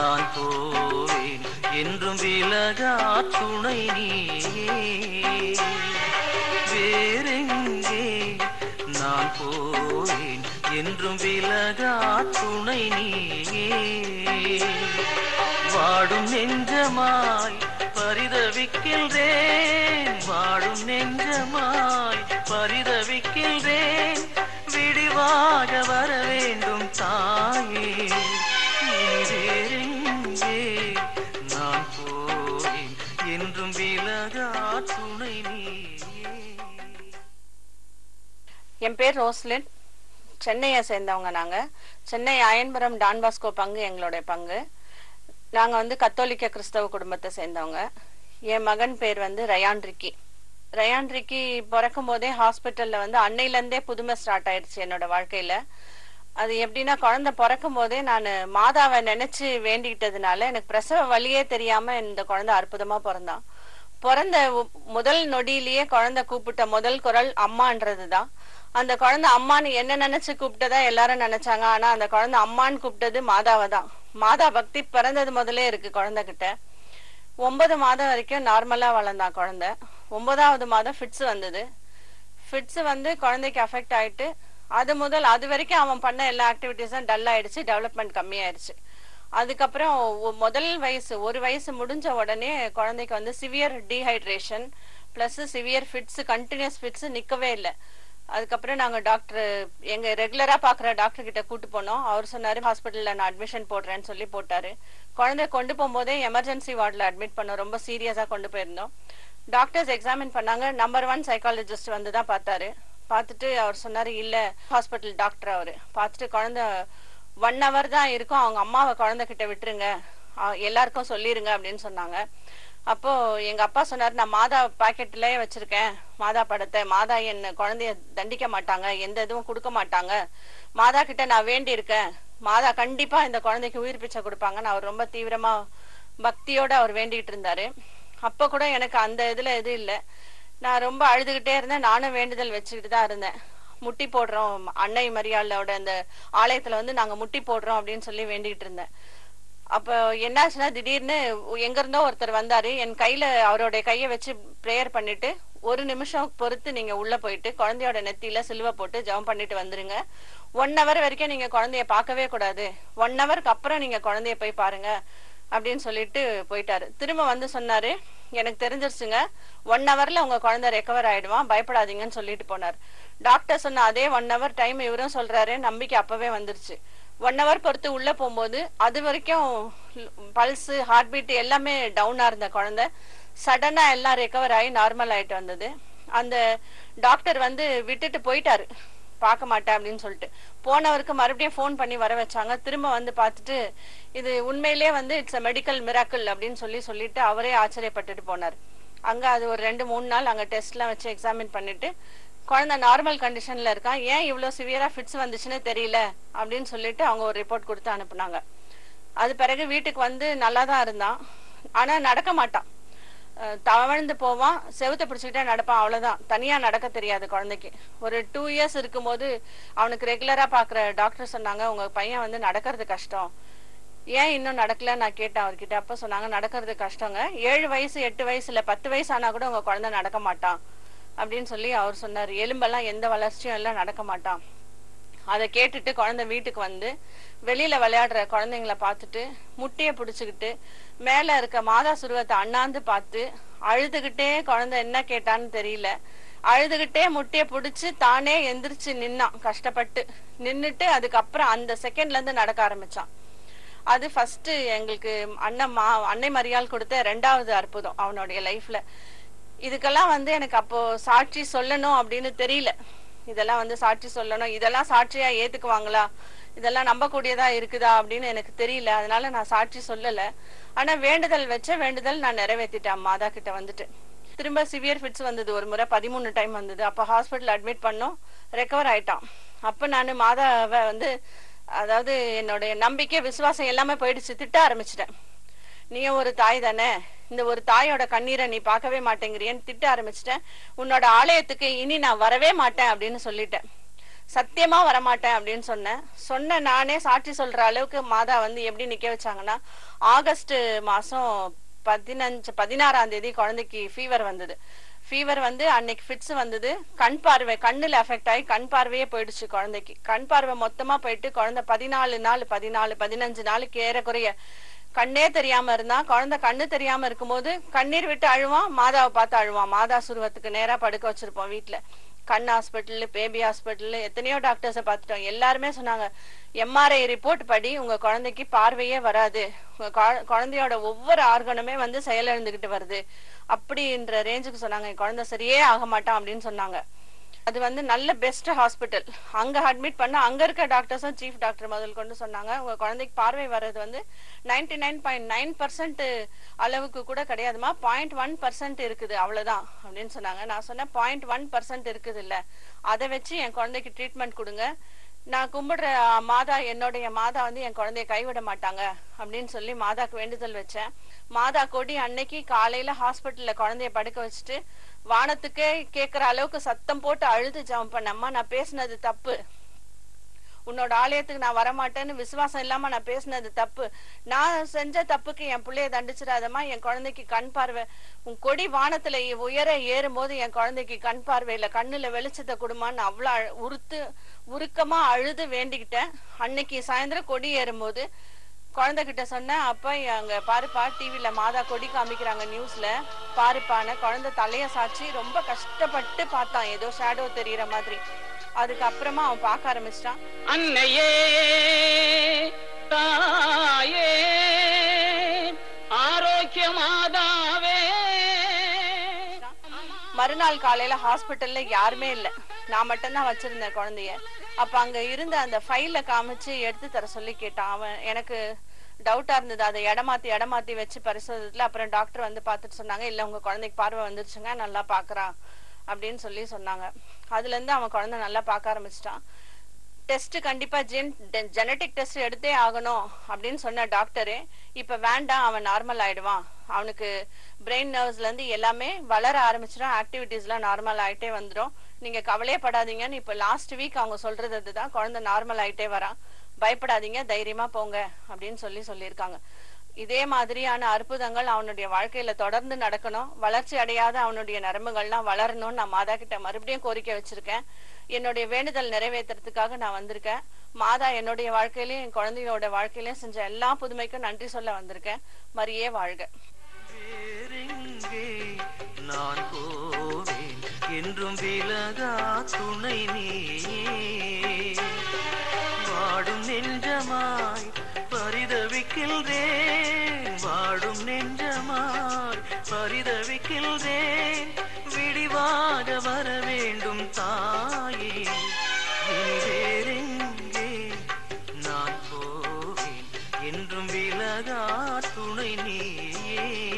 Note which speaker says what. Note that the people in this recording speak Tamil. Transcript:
Speaker 1: நான் போவேன் என்றும் விலகா துணை நீயே வேறெங்கே நான் போவேன் என்றும் விலகா துணை நீயே வாடும் நெஞ்சமாய் பரிதவிக்கின்றேன் வாடும் நெஞ்சமாய் பரிதவிக்கின்றேன் விடிவாக வர வேண்டும் தாயே இனி வேறெங்கே நான் போவேன் என்றும் விலகா துணை நீயே
Speaker 2: என் பேர் ரோஸ்லின் சென்னையை சேர்ந்தவங்க நாங்கள் சென்னை அயன்புரம் டான்பாஸ்கோ பங்கு எங்களுடைய பங்கு நாங்கள் வந்து கத்தோலிக்க கிறிஸ்தவ குடும்பத்தை சேர்ந்தவங்க என் மகன் பேர் வந்து ரயான் ரிக்கி ரயான் ரிக்கி பிறக்கும் போதே ஹாஸ்பிட்டலில் வந்து அன்னையிலேருந்தே புதுமை ஸ்டார்ட் ஆயிடுச்சு என்னோட வாழ்க்கையில் அது எப்படின்னா குழந்தை பிறக்கும் போதே நான் மாதாவை நினைச்சு வேண்டிக்கிட்டதுனால எனக்கு பிரசவ வழியே தெரியாம இந்த குழந்தை அற்புதமா பிறந்தான் பிறந்த உ- முதல் நொடியிலேயே குழந்தை கூப்பிட்ட முதல் குரல் அம்மான்றதுதான் அந்த குழந்தை அம்மான்னு என்ன நினைச்சு கூப்பிட்டதா எல்லாரும் நினைச்சாங்க ஆனா அந்த குழந்தை அம்மான்னு கூப்பிட்டது மாதாவை தான் மாதா பக்தி பிறந்தது முதல்லே இருக்கு குழந்தை கிட்ட ஒன்பது மாதம் வரைக்கும் நார்மலா வளர்ந்தான் குழந்தை ஒன்பதாவது மாதம் ஃபிட்ஸ் வந்தது ஃபிட்ஸ் வந்து குழந்தைக்கு அஃபெக்ட் ஆயிட்டு அது முதல் அது வரைக்கும் அவன் பண்ண எல்லா ஆக்டிவிட்டீஸும் டல் ஆயிடுச்சு டெவலப்மெண்ட் கம்மியாயிருச்சு அதுக்கப்புறம் ஒ- முதல் வயசு ஒரு வயசு முடிஞ்ச உடனே குழந்தைக்கு வந்து severe dehydration plus severe fits continuous fits நிற்கவே இல்லை அதுக்கப்புறம் நாங்கள் டாக்டர் எங்கள் ரெகுலராக பார்க்குற டாக்டர் கிட்ட கூட்டு போனோம் அவர் சொன்னார் ஹாஸ்பிட்டலில் நான் அட்மிஷன் போடுறேன்னு சொல்லி போட்டாரு குழந்தைய கொண்டு போகும்போதே எமர்ஜென்சி வார்டில் அட்மிட் பண்ணோம் ரொம்ப சீரியஸாக கொண்டு போயிருந்தோம் டாக்டர்ஸ் எக்ஸாமின் பண்ணாங்க நம்பர் ஒன் சைக்காலஜிஸ்ட் வந்து தான் பார்த்தாரு பார்த்துட்டு அவர் சொன்னார் இல்லை ஹாஸ்பிட்டல் டாக்டர் அவர் பார்த்துட்டு குழந்தை ஒன் ஹவர் தான் இருக்கும் அவங்க அம்மாவை குழந்தை கிட்ட விட்டுருங்க அ- எல்லாருக்கும் சொல்லிருங்க அப்படின்னு சொன்னாங்க அப்போ எங்க அப்பா சொன்னார் நான் மாதா பாக்கெட்லயே வச்சிருக்கேன் மாதா படத்தை மாதா என்ன குழந்தைய தண்டிக்க மாட்டாங்க எந்த இதுவும் கொடுக்க மாட்டாங்க மாதா கிட்ட நான் வேண்டி இருக்கேன் மாதா கண்டிப்பா இந்த குழந்தைக்கு உயிர் பிச்சை கொடுப்பாங்கன்னு அவர் ரொம்ப தீவிரமா பக்தியோட அவர் வேண்டிட்டு இருந்தாரு அப்ப கூட எனக்கு அந்த இதுல எதுவும் இல்லை நான் ரொம்ப அழுதுகிட்டே இருந்தேன் நானும் வேண்டுதல் வச்சுக்கிட்டு தான் இருந்தேன் முட்டி போடுறோம் அன்னை மரியாளோட அந்த ஆலயத்துல வந்து நாங்க முட்டி போடுறோம் அப்படின்னு சொல்லி வேண்டிட்டு இருந்தேன் அப்போ என்னாச்சுன்னா திடீர்னு எங்க இருந்தோ ஒருத்தர் வந்தாரு என் கையில அவருடைய கையை வச்சு ப்ரேயர் பண்ணிட்டு ஒரு நிமிஷம் பொறுத்து நீங்க உள்ள போயிட்டு குழந்தையோட நெத்தியில சிலுவை போட்டு ஜெபம் பண்ணிட்டு வந்துருங்க ஒன் ஹவர் வரைக்கும் நீங்க குழந்தைய பார்க்கவே கூடாது ஒன் ஹவருக்கு அப்புறம் நீங்க குழந்தைய போய் பாருங்க அப்படின்னு சொல்லிட்டு போயிட்டாரு திரும்ப வந்து சொன்னாரு எனக்கு தெரிஞ்சிருச்சுங்க ஒன் ஹவர்ல உங்க குழந்தை ரெக்கவர் ஆயிடுவான் பயப்படாதீங்கன்னு சொல்லிட்டு போனார் டாக்டர் சொன்ன அதே ஒன் ஹவர் டைம் இவரும் சொல்றாரு நம்பிக்கை அப்பவே வந்துருச்சு ஒன் ஹவர் பொறுத்து உள்ள போகும்போது அது வரைக்கும் பல்ஸ் ஹார்ட் பீட் எல்லாமே டவுனா இருந்த குழந்தை சடனா எல்லாம் ரெக்கவர் ஆகி நார்மல் ஆயிட்டு வந்தது அந்த டாக்டர் வந்து விட்டுட்டு போயிட்டாரு பார்க்க மாட்டேன் அப்படின்னு சொல்லிட்டு போனவருக்கு மறுபடியும் ஃபோன் பண்ணி வர வச்சாங்க திரும்ப வந்து பார்த்துட்டு இது உண்மையிலேயே வந்து இட்ஸ் அ மெடிக்கல் மிராக்கிள் அப்படின்னு சொல்லி சொல்லிட்டு அவரே ஆச்சரியப்பட்டுட்டு போனார் அங்க அது ஒரு ரெண்டு மூணு நாள் அங்க டெஸ்ட்லாம் வச்சு எக்ஸாமின் பண்ணிட்டு குழந்தை நார்மல் கண்டிஷன்ல இருக்கான் ஏன் இவ்வளவு சிவியரா ஃபிட்ஸ் வந்துச்சுன்னு தெரியல அப்படின்னு சொல்லிட்டு அவங்க ஒரு ரிப்போர்ட் கொடுத்து அனுப்புனாங்க அது பிறகு வீட்டுக்கு வந்து நல்லா தான் இருந்தான் ஆனா நடக்க மாட்டான் அஹ் தவழ்ந்து போவான் செவுத்த பிடிச்சிக்கிட்டே நடப்பான் அவ்வளவுதான் தனியா நடக்க தெரியாது குழந்தைக்கு ஒரு டூ இயர்ஸ் இருக்கும்போது அவனுக்கு ரெகுலரா பாக்குற டாக்டர் சொன்னாங்க உங்க பையன் வந்து நடக்கிறது கஷ்டம் ஏன் இன்னும் நடக்கல நான் கேட்டேன் அவர்கிட்ட அப்ப சொன்னாங்க நடக்கிறது கஷ்டங்க ஏழு வயசு எட்டு வயசுல பத்து வயசு ஆனா கூட உங்க குழந்தை நடக்க மாட்டான் அப்படின்னு சொல்லி அவர் சொன்னார் எலும்பெல்லாம் எந்த வளர்ச்சியும் எல்லாம் நடக்க மாட்டான் அதை கேட்டுட்டு குழந்தை வீட்டுக்கு வந்து வெளியில விளையாடுற குழந்தைங்கள பார்த்துட்டு முட்டியை பிடிச்சுக்கிட்டு மேல இருக்க மாதா சுருவத்தை அண்ணாந்து பார்த்து அழுதுகிட்டே குழந்தை என்ன கேட்டான்னு தெரியல அழுதுகிட்டே முட்டியை பிடிச்சு தானே எந்திரிச்சு நின்னான் கஷ்டப்பட்டு நின்னுட்டு அதுக்கப்புறம் அந்த செகண்ட்ல இருந்து நடக்க ஆரம்பிச்சான் அது ஃபர்ஸ்ட் எங்களுக்கு அண்ணன் மா அன்னை மரியாள் கொடுத்த ரெண்டாவது அற்புதம் அவனுடைய லைஃப்ல இதுக்கெல்லாம் வந்து எனக்கு அப்போ சாட்சி சொல்லணும் அப்படின்னு தெரியல இதெல்லாம் வந்து சாட்சி சொல்லணும் இதெல்லாம் சாட்சியா ஏத்துக்குவாங்களா இதெல்லாம் நம்பக்கூடியதா இருக்குதா அப்படின்னு எனக்கு தெரியல அதனால நான் சாட்சி சொல்லல ஆனா வேண்டுதல் வச்ச வேண்டுதல் நான் நிறைவேத்திட்டேன் மாதா கிட்ட வந்துட்டு திரும்ப சிவியர் ஃபிட்ஸ் வந்தது ஒரு முறை பதிமூணு டைம் வந்தது அப்ப ஹாஸ்பிட்டல் அட்மிட் பண்ணோம் ரெக்கவர் ஆயிட்டான் அப்ப நான் மாதாவை வந்து அதாவது என்னுடைய நம்பிக்கை விசுவாசம் எல்லாமே போயிடுச்சு திட்ட ஆரம்பிச்சிட்டேன் நீயும் ஒரு தாய் தானே இந்த ஒரு தாயோட கண்ணீரை நீ பார்க்கவே மாட்டேங்கிறியன்னு திட்ட ஆரம்பிச்சிட்டேன் உன்னோட ஆலயத்துக்கு இனி நான் வரவே மாட்டேன் அப்படின்னு சொல்லிட்டேன் சத்தியமா வரமாட்டேன் அப்படின்னு சொன்னேன் சொன்ன நானே சாட்சி சொல்ற அளவுக்கு மாதா வந்து எப்படி நிக்க வச்சாங்கன்னா ஆகஸ்ட் மாசம் பதினஞ்சு பதினாறாம் தேதி குழந்தைக்கு ஃபீவர் வந்தது ஃபீவர் வந்து அன்னைக்கு ஃபிட்ஸ் வந்தது கண் பார்வை கண்ணுல எஃபெக்ட் ஆகி கண் பார்வையே போயிடுச்சு குழந்தைக்கு கண் பார்வை மொத்தமா போயிட்டு குழந்தை பதினாலு நாள் பதினாலு பதினஞ்சு நாளுக்கு ஏறக்குறைய கண்ணே தெரியாம இருந்தா குழந்தை கண்ணு தெரியாம இருக்கும்போது கண்ணீர் விட்டு அழுவான் மாதாவை பார்த்து அழுவான் மாதா சுருவத்துக்கு நேரா படுக்க வச்சிருப்போம் வீட்ல கண் ஹாஸ்பிட்டல் பேபி ஹாஸ்பிட்டல் எத்தனையோ டாக்டர்ஸை பார்த்துட்டோம் எல்லாருமே சொன்னாங்க எம்ஆர்ஐ ரிப்போர்ட் படி உங்க குழந்தைக்கு பார்வையே வராது உங்க குழ- குழந்தையோட ஒவ்வொரு ஆர்கனுமே வந்து செயலிழந்துகிட்டு வருது அப்படின்ற ரேஞ்சுக்கு சொன்னாங்க என் குழந்தை சரியே ஆக மாட்டான் அப்படின்னு சொன்னாங்க அது வந்து நல்ல பெஸ்ட் ஹாஸ்பிட்டல் அங்க அட்மிட் பண்ண அங்க இருக்க டாக்டர்ஸும் சீஃப் டாக்டர் முதல் கொண்டு சொன்னாங்க உங்க குழந்தைக்கு பார்வை வர்றது வந்து ninety nine point nine percent அளவுக்கு கூட கிடையாதுமா பாயிண்ட் ஒன் பர்சன்ட் இருக்குது அவ்வளவுதான் அப்படின்னு சொன்னாங்க நான் சொன்னேன் பாயிண்ட் ஒன் பர்சன்ட் இருக்குது இல்ல அதை வச்சு என் குழந்தைக்கு ட்ரீட்மெண்ட் கொடுங்க நான் கும்பிடுற அஹ், மாதா என்னுடைய மாதா வந்து என் குழந்தைய கைவிட மாட்டாங்க அப்படின்னு சொல்லி மாதாக்கு வேண்டுதல் வச்சேன் மாதா கொடி அன்னைக்கு காலையில ஹாஸ்பிட்டல்ல குழந்தைய படுக்க வச்சுட்டு வானத்துக்கே கேக்குற அளவுக்கு சத்தம் போட்டு அழுது ஜெபம் பண்ணம்மா நான் பேசுனது தப்பு உன்னோட ஆலயத்துக்கு நான் வரமாட்டேன்னு விசுவாசம் இல்லாம நான் பேசுனது தப்பு நான் செஞ்ச தப்புக்கு என் பிள்ளைய தண்டிச்சிடாதம்மா என் குழந்தைக்கு கண் பார்வை உன் கொடி வானத்துல உயர ஏறும்போது என் குழந்தைக்கு கண் பார்வையில கண்ணுல வெளிச்சத்தை கொடுமான்னு அவ்வளவு அழ- உருத்து உருக்கமா அழுது வேண்டிக்கிட்டேன் அன்னைக்கு சாயந்தரம் கொடி ஏறும்போது குழந்தைகிட்ட சொன்னேன் அப்ப அங்க பாருப்பா டிவில மாதா கொடி காமிக்கிறாங்க நியூஸ்ல பாருப்பான குழந்தை தலைய சாச்சி ரொம்ப கஷ்டப்பட்டு பார்த்தான் ஏதோ ஷேடோ தெரியற மாதிரி அதுக்கப்புறமா அவன் பார்க்க ஆரம்பிச்சிட்டான்
Speaker 1: அன்னையே தாயே ஆரோக்கிய மாதாவே
Speaker 2: மறுநாள் காலையில ஹாஸ்பிட்டல்ல யாருமே இல்ல நான் மட்டும்தான் வச்சிருந்தேன் குழந்தைய அப்ப அங்க இருந்த அந்த ஃபைல காமிச்சு எடுத்து தர சொல்லி கேட்டான் அவன் எனக்கு டவுட்டா இருந்தது அதை இடமாத்தி இடமாத்தி வச்சு பரிசோதத்துல அப்புறம் டாக்டர் வந்து பார்த்துட்டு சொன்னாங்க இல்ல உங்க குழந்தைக்கு பார்வை வந்துருச்சுங்க நல்லா பாக்குறான் அப்படின்னு சொல்லி சொன்னாங்க அதுல இருந்து அவன் குழந்தை நல்லா பார்க்க ஆரம்பிச்சிட்டான் டெஸ்ட் கண்டிப்பா ஜென் ஜெனட்டிக் டெஸ்ட் எடுத்தே ஆகணும் அப்படின்னு சொன்ன டாக்டரே இப்ப வேண்டாம் அவன் நார்மல் ஆயிடுவான் அவனுக்கு பிரெயின் நர்வ்ஸ்ல இருந்து எல்லாமே வளர ஆரம்பிச்சிடும் ஆக்டிவிட்டிஸ்லாம் நார்மல் ஆயிட்டே வந்துடும் நீங்க கவலையே படாதீங்கன்னு இப்ப லாஸ்ட் வீக் அவங்க சொல்றது அதுதான் குழந்தை நார்மல் ஆயிட்டே வரான் பயப்படாதீங்க தைரியமா போங்க அப்படின்னு சொல்லி சொல்லியிருக்காங்க இதே மாதிரியான அற்புதங்கள் அவனுடைய வாழ்க்கையில தொடர்ந்து நடக்கணும் வளர்ச்சி அடையாத அவனுடைய நரம்புகள்லாம் வளரணும்னு நான் மாதா கிட்ட மறுபடியும் கோரிக்கை வச்சிருக்கேன் என்னுடைய வேண்டுதல் நிறைவேற்றுறதுக்காக நான் வந்திருக்கேன் மாதா என்னுடைய வாழ்க்கையிலயும் என் குழந்தையோட வாழ்க்கையிலயும் செஞ்ச எல்லா புதுமைக்கும் நன்றி சொல்ல வந்திருக்கேன் மரியே வாழ்க
Speaker 1: வேறெங்கே நான் போவேன் என்றும் விலகா துணை நீ வாடும் நெஞ்சமாய் பரிதவிக்கின்றேன் வாடும் நெஞ்சமாய் பரிதவிக்கின்றேன் விடிவாக வர வேண்டும் தாயே இனி வேறெங்கே நான் போவேன் என்றும் விலகா துணை நீயே